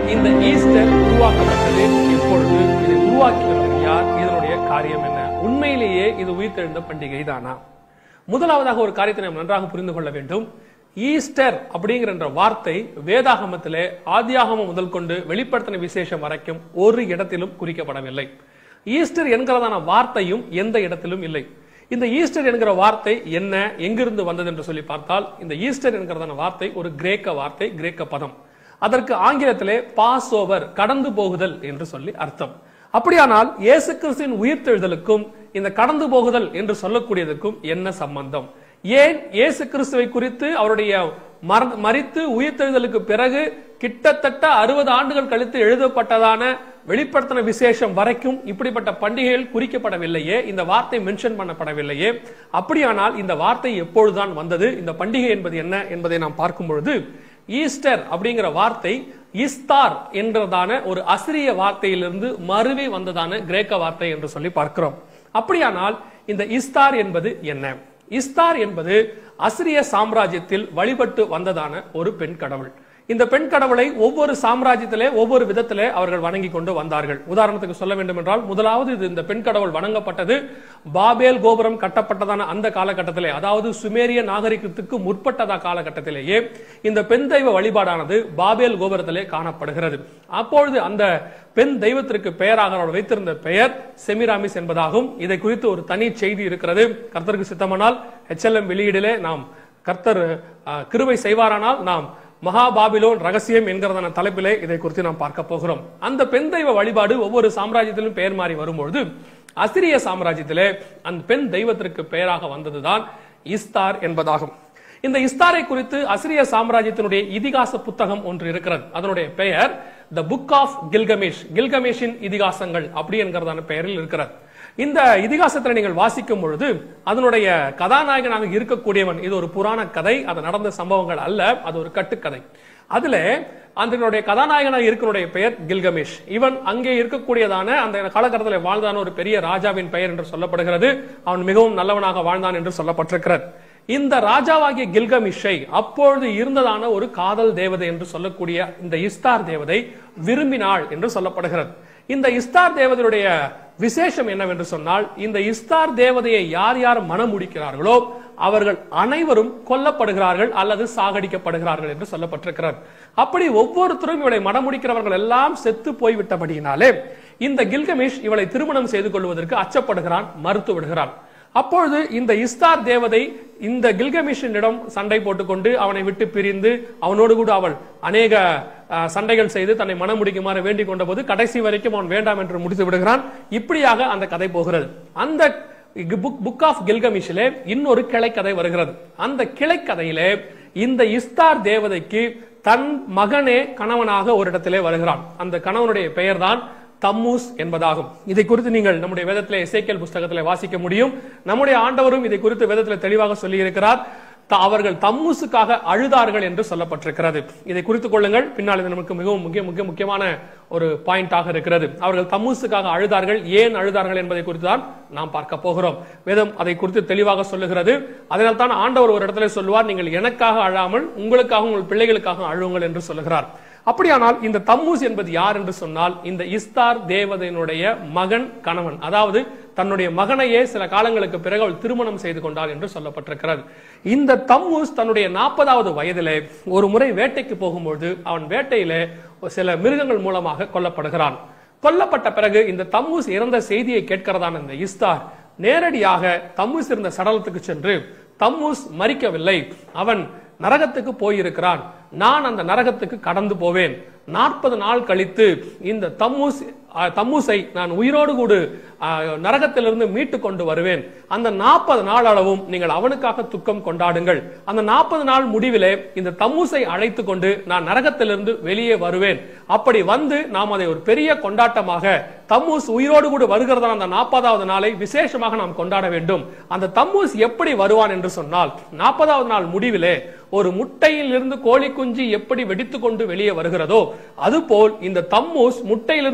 இந்த ஈஸ்டர் உருவாக்கப்பட்டது எப்பொழுது இதை உருவாக்கியவர்கள் யார் இதனுடைய காரியம் என்ன உண்மையிலேயே இது உயிர்த்தெழுந்த பண்டிகை தானா முதலாவதாக ஒரு காரியத்தை நாம் நன்றாக புரிந்து கொள்ள வேண்டும் ஈஸ்டர் அப்படிங்கிற என்ற வார்த்தை வேதாகமத்திலே ஆதியாகமம் முதல் கொண்டு வெளிப்படுத்தின விசேஷம் வரைக்கும் ஒரு இடத்திலும் குறிக்கப்படவில்லை ஈஸ்டர் என்கிறதான வார்த்தையும் எந்த இடத்திலும் இல்லை இந்த ஈஸ்டர் என்கிற வார்த்தை என்ன எங்கிருந்து வந்தது என்று சொல்லி பார்த்தால் இந்த ஈஸ்டர் என்கிறதான வார்த்தை ஒரு கிரேக்க வார்த்தை கிரேக்க பதம் அதற்கு ஆங்கிலத்திலே பாஸ் ஓவர் கடந்து போகுதல் என்று சொல்லி அர்த்தம் அப்படியானால் இயேசு கிறிஸ்துவின் உயிர்த்தெழுதலுக்கும் இந்த கடந்து போகுதல் என்று சொல்லக்கூடியதுக்கும் என்ன சம்பந்தம் ஏன் இயேசு கிறிஸ்துவை குறித்து அவருடைய மர- மரித்து உயிர்த்தெழுதலுக்கு பிறகு கிட்டத்தட்ட அறுபது ஆண்டுகள் கழித்து எழுதப்பட்டதான வெளிப்படுத்தின விசேஷம் வரைக்கும் இப்படிப்பட்ட பண்டிகைகள் குறிக்கப்படவில்லையே இந்த வார்த்தை மென்ஷன் பண்ணப்படவில்லையே அப்படியானால் இந்த வார்த்தை எப்பொழுதுதான் வந்தது இந்த பண்டிகை என்பது என்ன என்பதை நாம் பார்க்கும் பொழுது ஈஸ்டர் அப்படிங்கிற வார்த்தை இஸ்தார் என்றதான ஒரு அசிரிய வார்த்தையிலிருந்து மருவி வந்ததான கிரேக்க வார்த்தை என்று சொல்லி பார்க்கிறோம் அப்படியானால் இந்த இஸ்தார் என்பது என்ன இஸ்தார் என்பது அசிரிய சாம்ராஜ்யத்தில் வழிபட்டு வந்ததான ஒரு பெண் கடவுள் இந்த பெண் கடவுளை ஒவ்வொரு சாம்ராஜ்யத்திலே ஒவ்வொரு விதத்திலே அவர்கள் வணங்கி கொண்டு வந்தார்கள் உதாரணத்துக்கு சொல்ல வேண்டும் என்றால் முதலாவது இது இந்த பெண் கடவுள் வணங்கப்பட்டது பாபேல் கோபுரம் கட்டப்பட்டதான அந்த காலகட்டத்திலே அதாவது சுமேரிய நாகரிகத்துக்கு முற்பட்டதா காலகட்டத்திலேயே இந்த பெண் தெய்வ வழிபாடானது பாபேல் கோபுரத்திலே காணப்படுகிறது அப்பொழுது அந்த பெண் தெய்வத்திற்கு பெயராக அவர் வைத்திருந்த பெயர் செமிராமிஸ் என்பதாகும் இதை குறித்து ஒரு தனி செய்தி இருக்கிறது கர்த்தருக்கு சித்தமானால் எச்எல்எம் வெளியீடிலே நாம் கர்த்தர் அஹ், கிருபை செய்வாரானால் நாம் மகாபாபிலோன் ரகசியம் என்கிறதான தலைப்பிலே இதை குறித்து நாம் பார்க்க போகிறோம் அந்த பெண் தெய்வ வழிபாடு ஒவ்வொரு சாம்ராஜ்யத்திலும் பெயர் மாறி வரும்பொழுது அசிரிய சாம்ராஜ்யத்திலே அந்த பெண் தெய்வத்திற்கு பெயராக வந்ததுதான் இஸ்தார் என்பதாகும் இந்த இஸ்தாரை குறித்து அசிரிய சாம்ராஜ்யத்தினுடைய இதிகாச புத்தகம் ஒன்று இருக்கிறது அதனுடைய பெயர் த புக் ஆஃப் கில்கமேஷ் கில்கமேஷின் இதிகாசங்கள் அப்படி என்கிறதான பெயரில் இருக்கிறது இந்த இதிகாசத்தை நீங்கள் வாசிக்கும் பொழுது அதனுடைய கதாநாயகனாக இருக்கக்கூடியவன் இது ஒரு புராண கதை அது நடந்த சம்பவங்கள் அல்ல அது ஒரு கட்டுக்கதை அதுல அதனுடைய கதாநாயகனாக இருக்கனுடைய பெயர் கில்கமேஷ் இவன் அங்கே இருக்கக்கூடியதான அந்த காலகட்டத்தில் வாழ்ந்தான ஒரு பெரிய ராஜாவின் பெயர் என்று சொல்லப்படுகிறது அவன் மிகவும் நல்லவனாக வாழ்ந்தான் என்று சொல்லப்பட்டிருக்கிறது இந்த ராஜாவாகிய கில்கமிஷை அப்பொழுது இருந்ததான ஒரு காதல் தேவதை என்று சொல்லக்கூடிய இந்த இஸ்தார் தேவதை விரும்பினாள் என்று சொல்லப்படுகிறது இந்த இஸ்தார் தேவதையுடைய விசேஷம் என்னவென்று சொன்னால் இந்த இஸ்தார் தேவதையை யார் யார் மனம் முடிக்கிறார்களோ அவர்கள் அனைவரும் கொல்லப்படுகிறார்கள் அல்லது சாகடிக்கப்படுகிறார்கள் என்று சொல்லப்பட்டிருக்கிறார் அப்படி ஒவ்வொருத்தரும் இவளை மனம் முடிக்கிறவர்கள் எல்லாம் செத்து போய்விட்டபடியினாலே இந்த கில்கமேஷ் இவளை திருமணம் செய்து கொள்வதற்கு அச்சப்படுகிறான் மறுத்து விடுகிறான் அப்பொழுது இந்த இஸ்தார் தேவதை இந்த கில்கமிஷனிடம் சண்டை போட்டுக்கொண்டு அவனை விட்டு பிரிந்து அவனோடு கூட அவள் அநேக அஹ், சண்டைகள் செய்து தன்னை மனம் முடிக்குமாறு வேண்டிக் கொண்டபோது கடைசி வரைக்கும் அவன் வேண்டாம் என்று முடித்து விடுகிறான் இப்படியாக அந்த கதை போகிறது அந்த புக் புக் ஆஃப் கில்கமிஷிலே இன்னொரு கிளைக்கதை வருகிறது அந்த கிளைக்கதையிலே இந்த இஸ்தார் தேவதைக்கு தன் மகனே கணவனாக ஒரு இடத்திலே வருகிறான் அந்த கணவனுடைய பெயர்தான் தம்மூஸ் என்பதாகும் இதை குறித்து நீங்கள் நம்முடைய வேதத்திலே எசேக்கியல் புஸ்தகத்திலே வாசிக்க முடியும் நம்முடைய ஆண்டவரும் இதை குறித்து வேதத்திலே தெளிவாக சொல்லி இருக்கிறார் அவர்கள் தம்மூசுக்காக அழுதார்கள் என்று சொல்லப்பட்டிருக்கிறது இதை குறித்துக் கொள்ளுங்கள் பின்னால் இது நமக்கு மிகவும் முக்கிய முக்கிய முக்கியமான ஒரு பாயிண்டாக இருக்கிறது அவர்கள் தம்மூசுக்காக அழுதார்கள் ஏன் அழுதார்கள் என்பதை குறித்து தான் நாம் பார்க்க போகிறோம் வேதம் அதை குறித்து தெளிவாக சொல்லுகிறது அதனால் தான் ஆண்டவர் ஒரு இடத்துல சொல்லுவார் நீங்கள் எனக்காக அழாமல் உங்களுக்காக உங்கள் பிள்ளைகளுக்காக அழுவுங்கள் என்று சொல்லுகிறார் அப்படியானால் இந்த தம்மூஸ் என்பது யார் என்று சொன்னால் இந்த இஸ்தார் தேவதையினுடைய மகன் கணவன் அதாவது தன்னுடைய மகனையே சில காலங்களுக்கு பிறகு அவள் திருமணம் செய்து கொண்டாள் என்று சொல்லப்பட்டிருக்கிறது இந்த தம்மூஸ் தன்னுடைய நாற்பதாவது வயதிலே ஒரு முறை வேட்டைக்கு போகும்பொழுது அவன் வேட்டையிலே சில மிருகங்கள் மூலமாக கொல்லப்படுகிறான் கொல்லப்பட்ட பிறகு இந்த தம்மூஸ் இறந்த செய்தியை கேட்கிறதான இந்த இஸ்தார் நேரடியாக தம்மூஸ் இருந்த சடலத்துக்கு சென்று தம்மூஸ் மறிக்கவில்லை அவன் நரகத்துக்கு போயிருக்கிறான் நான் அந்த நரகத்துக்கு கடந்து போவேன் நாற்பது நாள் கழித்து இந்த தம்மூஸ் அஹ், தம்மூசை நான் உயிரோடு கூட அஹ், நரகத்திலிருந்து மீட்டு கொண்டு வருவேன் அந்த நாற்பது நாள் அளவும் நீங்கள் அவனுக்காக துக்கம் கொண்டாடுங்கள் அந்த நாற்பது நாள் முடிவிலே இந்த தம்மூசை அழைத்து கொண்டு நான் நரகத்திலிருந்து வெளியே வருவேன் அப்படி வந்து நாம் அதை ஒரு பெரிய கொண்டாட்டமாக தம்மூஸ் உயிரோடு கூட வருகிறதான அந்த நாற்பதாவது நாளை விசேஷமாக நாம் கொண்டாட வேண்டும் அந்த தம்மூஸ் எப்படி வருவான் என்று சொன்னால் நாற்பதாவது நாள் முடிவிலே ஒரு முட்டையில் இருந்து கோழி குஞ்சு எப்படி வெடித்து கொண்டு வெளியே வருகிறதோ அதுபோல் இந்த தம்மூஸ் முட்டையிலிருந்து வெடித்து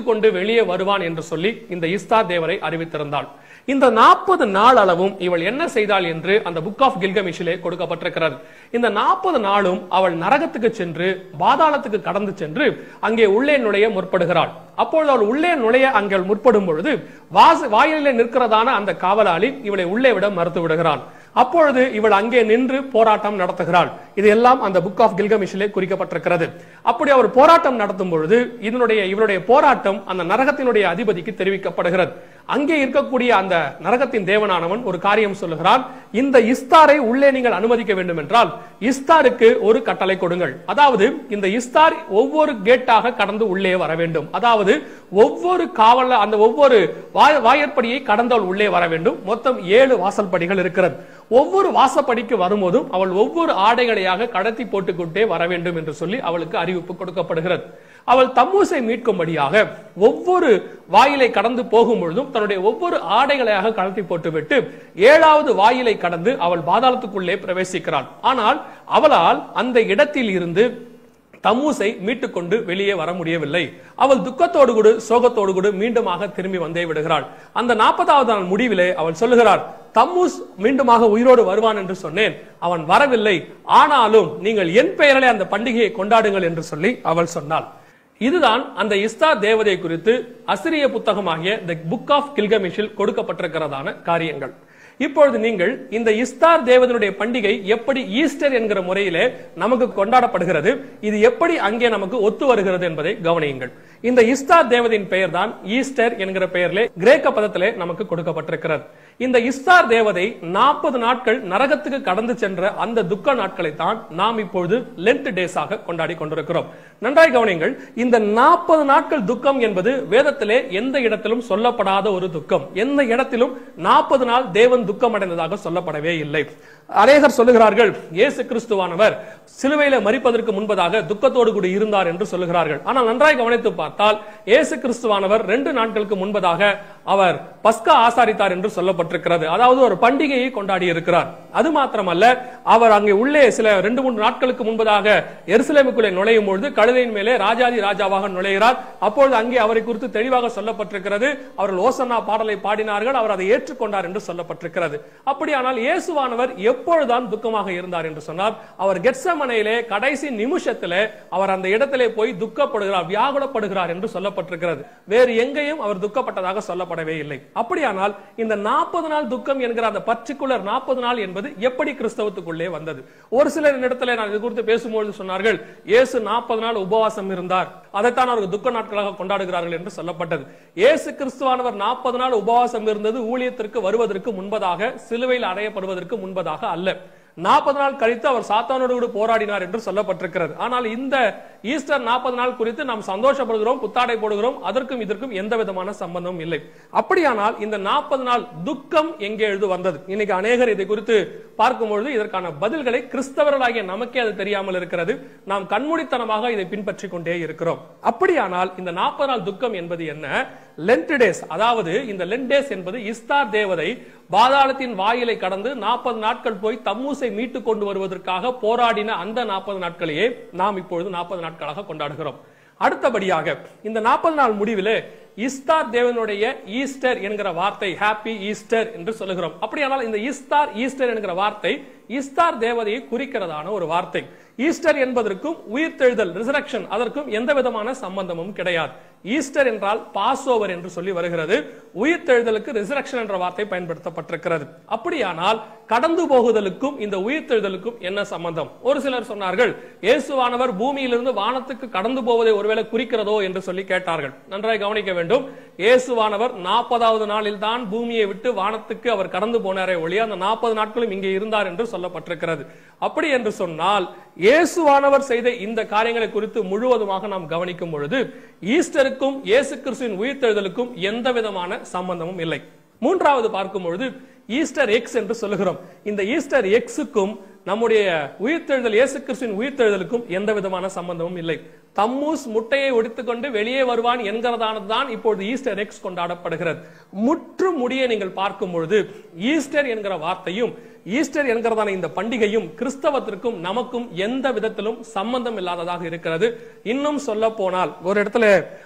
மீட்டுக்கொண்டு வெளியே வருவான் என்று சொல்லி இந்த இஸ்தார் தேவரை அறிவித்திருந்தாள் இந்த நாற்பது நாள் அளவும் இவள் என்ன செய்தாள் என்று அந்த புக் ஆஃப் கில்கமிஷிலே கொடுக்கப்பட்டிருக்கிறது இந்த நாற்பது நாளும் அவள் நரகத்துக்கு சென்று பாதாளத்துக்கு கடந்து சென்று அங்கே உள்ளே நுழைய முற்படுகிறாள் அப்பொழுது அவள் உள்ளே நுழைய அங்கே முற்படும் பொழுது வாச வாயிலே நிற்கிறதான அந்த காவலாளி இவளை உள்ளே விட மறுத்து விடுகிறான் அப்பொழுது இவள் அங்கே நின்று போராட்டம் நடத்துகிறாள் இது எல்லாம் அந்த புக் ஆஃப் கில்கமிஷிலே குறிக்கப்பட்டிருக்கிறது அப்படி அவர் போராட்டம் நடத்தும் பொழுது இதனுடைய இவருடைய போராட்டம் அந்த நரகத்தினுடைய அதிபதிக்கு தெரிவிக்கப்படுகிறது அங்கே இருக்கக்கூடிய அந்த நரகத்தின் தேவனானவன் ஒரு காரியம் சொல்லுகிறான் இந்த இஸ்தாரை உள்ளே நீங்கள் அனுமதிக்க வேண்டும் என்றால் இஸ்தாருக்கு ஒரு கட்டளை கொடுங்கள் அதாவது இந்த இஸ்தார் ஒவ்வொரு கேட்டாக கடந்து உள்ளே வர வேண்டும் அதாவது ஒவ்வொரு காவல அந்த ஒவ்வொரு வாய- வாயற்படியை கடந்தவள் உள்ளே வர வேண்டும் மொத்தம் ஏழு வாசல் படிகள் இருக்கிறது ஒவ்வொரு வாசப்படிக்கு வரும்போதும் அவள் ஒவ்வொரு ஆடைகளையாக கடத்தி போட்டுக்கொண்டே வர வேண்டும் என்று சொல்லி அவளுக்கு அறிவிப்பு கொடுக்கப்படுகிறது அவள் தம்மூசை மீட்கும்படியாக ஒவ்வொரு வாயிலை கடந்து போகும் பொழுதும் தன்னுடைய ஒவ்வொரு ஆடைகளையாக கழட்டி போட்டுவிட்டு ஏழாவது வாயிலை கடந்து அவள் பாதாளத்துக்குள்ளே பிரவேசிக்கிறாள் ஆனால் அவளால் அந்த இடத்தில் இருந்து தம்மூசை மீட்டுக்கொண்டு வெளியே வர முடியவில்லை அவள் துக்கத்தோடு கூட சோகத்தோடு கூட மீண்டுமாக திரும்பி வந்தே விடுகிறாள் அந்த நாற்பதாவது நாள் முடிவிலே அவள் சொல்லுகிறார் தம்மூஸ் மீண்டுமாக உயிரோடு வருவான் என்று சொன்னேன் அவன் வரவில்லை ஆனாலும் நீங்கள் என் பெயரிலே அந்த பண்டிகையை கொண்டாடுங்கள் என்று சொல்லி அவள் சொன்னாள் இதுதான் அந்த இஸ்தார் தேவதை குறித்து அசிரிய புத்தகமாகிய த புக் ஆஃப் கில்கமிஷில் கொடுக்கப்பட்டிருக்கிறதான காரியங்கள் இப்பொழுது நீங்கள் இந்த இஸ்தார் தேவதனுடைய பண்டிகை எப்படி ஈஸ்டர் என்கிற முறையிலே நமக்கு கொண்டாடப்படுகிறது இது எப்படி அங்கே நமக்கு ஒத்து வருகிறது என்பதை கவனியுங்கள் இந்த இஸ்தார் தேவதையின் பெயர் தான் ஈஸ்டர் என்கிற பெயரிலே கிரேக்க பதத்திலே நமக்கு கொடுக்கப்பட்டிருக்கிறது இந்த இஸ்தார் தேவதை நாற்பது நாட்கள் நரகத்துக்கு கடந்து சென்ற அந்த துக்க நாட்களை தான் நாம் இப்பொழுது லென்ட் டேஸாக கொண்டாடி கொண்டிருக்கிறோம் நன்றாய் கவனியுங்கள் இந்த நாற்பது நாட்கள் துக்கம் என்பது வேதத்திலே எந்த இடத்திலும் சொல்லப்படாத ஒரு துக்கம் எந்த இடத்திலும் நாற்பது நாள் தேவன் துக்கம் அடைந்ததாக சொல்லப்படவே இல்லை அநேகர் சொல்லுகிறார்கள் இயேசு கிறிஸ்துவானவர் சிலுவையில மரிப்பதற்கு முன்பதாக துக்கத்தோடு கூட இருந்தார் என்று சொல்லுகிறார்கள் ஆனால் நன்றாய் கவனித்து பார்த்தால் இயேசு கிறிஸ்துவானவர் ரெண்டு நாட்களுக்கு முன்பதாக அவர் பஸ்கா ஆசாரித்தார் என்று சொல்லப்பட்டிருக்கிறது அதாவது ஒரு பண்டிகையை கொண்டாடி இருக்கிறார் அது மாத்திரமல்ல அவர் அங்கே உள்ளே சில ரெண்டு மூன்று நாட்களுக்கு முன்பதாக எருசலேமுக்குள்ளே நுழையும் பொழுது கழுதையின் மேலே ராஜாதி ராஜாவாக நுழைகிறார் அப்பொழுது அங்கே அவரை குறித்து தெளிவாக சொல்லப்பட்டிருக்கிறது அவர்கள் ஓசன்னா பாடலை பாடினார்கள் அவர் அதை ஏற்றுக்கொண்டார் என்று சொல்லப்பட்டிருக்கிறது அப்படியானால் இயேசுவானவர் எப்பொழுதுதான் துக்கமாக இருந்தார் என்று சொன்னார் அவர் கெட்சமனையிலே கடைசி நிமிஷத்திலே அவர் அந்த இடத்திலே போய் துக்கப்படுகிறார் வியாகுலப்படுகிறார் என்று சொல்லப்பட்டிருக்கிறது வேறு எங்கேயும் அவர் துக்கப்பட்டதாக சொல்லப்படவே இல்லை அப்படியானால் இந்த நாற்பது நாள் துக்கம் என்கிற அந்த பர்டிகுலர் நாற்பது நாள் என்பது எப்படி கிறிஸ்தவத்துக்குள்ளே வந்தது ஒரு சிலர் இடத்துல நான் இது குறித்து பேசும்பொழுது சொன்னார்கள் இயேசு நாற்பது நாள் உபவாசம் இருந்தார் அதைத்தான் அவர்கள் துக்க நாட்களாக கொண்டாடுகிறார்கள் என்று சொல்லப்பட்டது இயேசு கிறிஸ்துவானவர் நாற்பது நாள் உபவாசம் இருந்தது ஊழியத்திற்கு வருவதற்கு முன்பதாக சிலுவையில் அடையப்படுவதற்கு முன்பதாக அல்ல நாற்பது நாள் கழித்து அவர் சாத்தானோடு கூட போராடினார் என்று சொல்லப்பட்டிருக்கிறது ஆனால் இந்த ஈஸ்டர் நாற்பது நாள் குறித்து நாம் சந்தோஷப்படுகிறோம் புத்தாடை போடுகிறோம் அதற்கும் இதற்கும் எந்த விதமான சம்பந்தமும் இல்லை அப்படியானால் இந்த நாற்பது நாள் துக்கம் எங்கே எழுது வந்தது இன்னைக்கு அநேகர் இதை குறித்து பார்க்கும்பொழுது இதற்கான பதில்களை கிறிஸ்தவர்களாகிய நமக்கே அது தெரியாமல் இருக்கிறது நாம் கண்மூடித்தனமாக இதை பின்பற்றி கொண்டே இருக்கிறோம் அப்படியானால் இந்த நாற்பது நாள் துக்கம் என்பது என்ன லென்ட் டேஸ் அதாவது இந்த லென்ட் டேஸ் என்பது இஸ்தார் தேவதை பாதாளத்தின் வாயிலை கடந்து நாற்பது நாட்கள் போய் தம்மூசை மீட்டு கொண்டு வருவதற்காக போராடின அந்த நாற்பது நாட்களையே நாம் இப்பொழுது நாற்பது நாட்களாக கொண்டாடுகிறோம் அடுத்தபடியாக இந்த நாற்பது நாள் முடிவிலே இஸ்தார் தேவனுடைய ஈஸ்டர் என்கிற வார்த்தை ஹாப்பி ஈஸ்டர் என்று சொல்லுகிறோம் அப்படியானால் இந்த இஸ்தார் ஈஸ்டர் என்கிற வார்த்தை இஸ்தார் தேவதையை குறிக்கிறதான ஒரு வார்த்தை ஈஸ்டர் என்பதற்கும் உயிர்த்தெழுதல் ரிசரக்ஷன் அதற்கும் எந்த விதமான சம்பந்தமும் கிடையாது ஈஸ்டர் என்றால் பாஸ் ஓவர் என்று சொல்லி வருகிறது உயிர்த்தெழுதலுக்கு ரிசரக்ஷன் என்ற வார்த்தை பயன்படுத்தப்பட்டிருக்கிறது அப்படியானால் கடந்து போகுதலுக்கும் இந்த உயிர்த்தெழுதலுக்கும் என்ன சம்பந்தம் ஒரு சிலர் சொன்னார்கள் இயேசுவானவர் பூமியிலிருந்து வானத்துக்கு கடந்து போவதை ஒருவேளை குறிக்கிறதோ என்று சொல்லி கேட்டார்கள் நன்றாய் கவனிக்க வேண்டும் இயேசுவானவர் நாற்பதாவது நாளில் தான் பூமியை விட்டு வானத்துக்கு அவர் கடந்து போனாரே ஒழிய அந்த நாற்பது நாட்களும் இங்கே இருந்தார் என்று சொல்லப்பட்டிருக்கிறது அப்படி என்று சொன்னால் இயேசுவானவர் செய்த இந்த காரியங்களை குறித்து முழுவதுமாக நாம் கவனிக்கும் பொழுது ஈஸ்டருக்கும் இயேசு கிறிஸ்துவின் உயிர்த்தெழுதலுக்கும் எந்த விதமான சம்பந்தமும் இல்லை மூன்றாவது பார்க்கும் பொழுது ஈஸ்டர் எக்ஸ் என்று சொல்லுகிறோம் இந்த ஈஸ்டர் எக்ஸுக்கும் நம்முடைய உயிர்த்தெழுதல் இயேசு கிறிஸ்துவின் உயிர்த்தெழுதலுக்கும் எந்த விதமான சம்பந்தமும் இல்லை தம்மூஸ் முட்டையை ஒடித்துக்கொண்டு வெளியே வருவான் என்கிறதானது தான் இப்பொழுது ஈஸ்டர் எக்ஸ் கொண்டாடப்படுகிறது முற்று முடிய நீங்கள் பார்க்கும் பொழுது ஈஸ்டர் என்கிற வார்த்தையும் ஈஸ்டர் என்கிறதான இந்த பண்டிகையும் கிறிஸ்தவத்திற்கும் நமக்கும் எந்த விதத்திலும் சம்பந்தம் இல்லாததாக இருக்கிறது இன்னும் சொல்ல போனால் ஒரு இடத்துல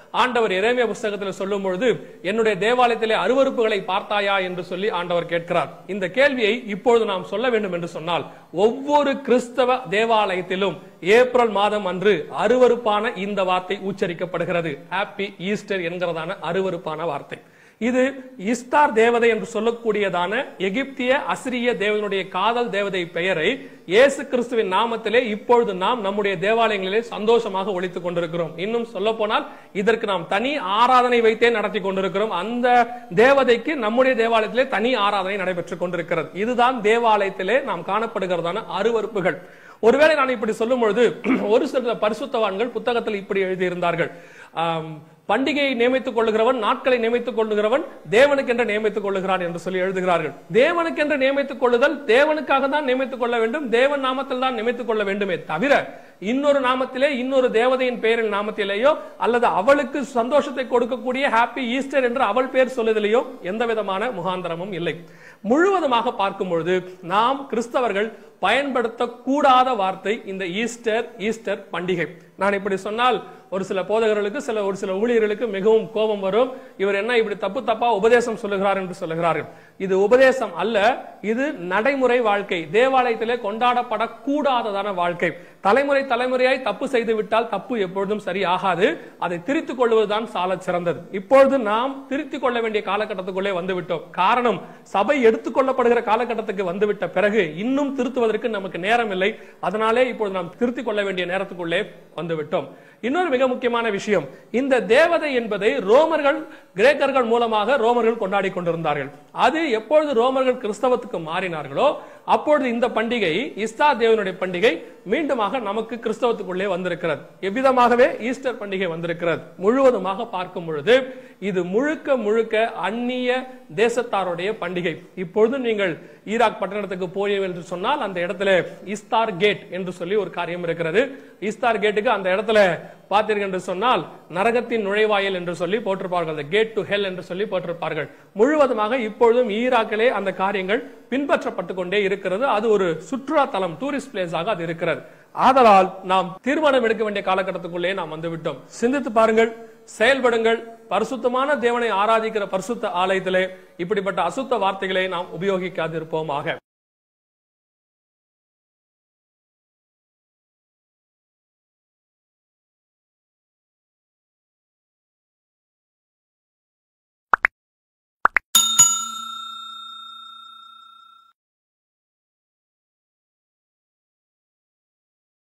ஆண்டவர் இறைமைய புஸ்தகத்தில் சொல்லும் பொழுது என்னுடைய தேவாலயத்திலே அருவருப்புகளை பார்த்தாயா என்று சொல்லி ஆண்டவர் கேட்கிறார் இந்த கேள்வியை இப்பொழுது நாம் சொல்ல வேண்டும் என்று சொன்னால் ஒவ்வொரு கிறிஸ்தவ தேவாலயத்திலும் ஏப்ரல் மாதம் அன்று அருவருப்பான இந்த வார்த்தை உச்சரிக்கப்படுகிறது ஹாப்பி ஈஸ்டர் என்கிறதான அருவருப்பான வார்த்தை இது இஸ்தார் தேவதை என்று சொல்லக்கூடியதான எகிப்திய அசிரிய தேவனுடைய காதல் தேவதை பெயரை இயேசு கிறிஸ்துவின் நாமத்திலே இப்பொழுது நாம் நம்முடைய தேவாலயங்களிலே சந்தோஷமாக ஒழித்துக் கொண்டிருக்கிறோம் இன்னும் சொல்ல போனால் இதற்கு நாம் தனி ஆராதனை வைத்தே நடத்தி கொண்டிருக்கிறோம் அந்த தேவதைக்கு நம்முடைய தேவாலயத்திலே தனி ஆராதனை நடைபெற்றுக் கொண்டிருக்கிறது இதுதான் தேவாலயத்திலே நாம் காணப்படுகிறதான அருவருப்புகள் ஒருவேளை நான் இப்படி சொல்லும் பொழுது ஒரு சில பரிசுத்தவான்கள் புத்தகத்தில் இப்படி எழுதியிருந்தார்கள் ஆம், பண்டிகையை நியமித்துக் கொள்ளுகிறவன் நாட்களை நியமித்துக் கொள்ளுகிறவன் தேவனுக்கென்று நியமித்துக் கொள்ளுகிறான் என்று சொல்லி எழுதுகிறார்கள் தேவனுக்கென்று நியமித்துக் கொள்ளுதல் தேவனுக்காக தான் நியமித்துக் கொள்ள வேண்டும் தேவன் நாமத்தில் தான் நியமித்துக் கொள்ள வேண்டுமே தவிர இன்னொரு நாமத்திலே இன்னொரு தேவதையின் பெயரில் நாமத்திலேயோ அல்லது அவளுக்கு சந்தோஷத்தை கொடுக்கக்கூடிய ஹாப்பி ஈஸ்டர் என்று அவள் பேர் சொல்லுதலையோ எந்த விதமான முகாந்தரமும் இல்லை முழுவதுமாக பார்க்கும் பொழுது நாம் கிறிஸ்தவர்கள் பயன்படுத்தக்கூடாத வார்த்தை இந்த ஈஸ்டர் ஈஸ்டர் பண்டிகை நான் இப்படி சொன்னால் ஒரு சில போதகர்களுக்கு சில ஒரு சில ஊழியர்களுக்கு மிகவும் கோபம் வரும் இவர் என்ன இப்படி தப்பு தப்பா உபதேசம் சொல்லுகிறார் என்று சொல்லுகிறார்கள் இது உபதேசம் அல்ல இது நடைமுறை வாழ்க்கை தேவாலயத்திலே கொண்டாடப்படக்கூடாததான வாழ்க்கை தலைமுறை தலைமுறையாய் தப்பு செய்து விட்டால் தப்பு எப்பொழுதும் சரி ஆகாது அதை திருத்திக் கொள்வதுதான் சால சிறந்தது இப்பொழுது நாம் திருத்திக் கொள்ள வேண்டிய காலகட்டத்துக்குள்ளே வந்துவிட்டோம் காரணம் சபை எடுத்துக்கொள்ளப்படுகிற காலகட்டத்துக்கு வந்துவிட்ட பிறகு இன்னும் திருத்துவதற்கு நமக்கு நேரம் இல்லை அதனாலே இப்பொழுது நாம் திருத்திக் கொள்ள வேண்டிய நேரத்துக்குள்ளே வந்துவிட்டோம் இன்னொரு மிக முக்கியமான விஷயம் இந்த தேவதை என்பதை ரோமர்கள் கிரேக்கர்கள் மூலமாக ரோமர்கள் கொண்டாடி கொண்டிருந்தார்கள் அது எப்பொழுது ரோமர்கள் கிறிஸ்தவத்துக்கு மாறினார்களோ அப்பொழுது இந்த பண்டிகை இஸ்தா தேவனுடைய பண்டிகை மீண்டுமாக நமக்கு கிறிஸ்தவத்துக்குள்ளே வந்திருக்கிறது எவ்விதமாகவே ஈஸ்டர் பண்டிகை வந்திருக்கிறது முழுவதுமாக பார்க்கும் பொழுது இது முழுக்க முழுக்க அந்நிய தேசத்தாருடைய பண்டிகை இப்பொழுது நீங்கள் ஈராக் பட்டணத்துக்கு போய் என்று சொன்னால் அந்த இடத்துல இஸ்தார் கேட் என்று சொல்லி ஒரு காரியம் இருக்கிறது இஸ்தார் கேட்டுக்கு அந்த இடத்துல பார்த்தீர்கள் என்று சொன்னால் நரகத்தின் நுழைவாயில் என்று சொல்லி போட்டிருப்பார்கள் கேட் டு ஹெல் என்று சொல்லி போட்டிருப்பார்கள் முழுவதுமாக இப்பொழுதும் ஈராக்கிலே அந்த காரியங்கள் பின்பற்றப்பட்டு கொண்டே இருக்கிறது அது ஒரு சுற்றுலா தலம் டூரிஸ்ட் பிளேஸாக அது இருக்கிறது ஆதலால் நாம் தீர்மானம் எடுக்க வேண்டிய காலகட்டத்துக்குள்ளே நாம் வந்து விட்டோம் சிந்தித்து பாருங்கள் செயல்படுங்கள் பரிசுத்தமான தேவனை ஆராதிக்கிற பரிசுத்த ஆலயத்திலே இப்படிப்பட்ட அசுத்த வார்த்தைகளை நாம் உபயோகிக்காதிருப்போமாக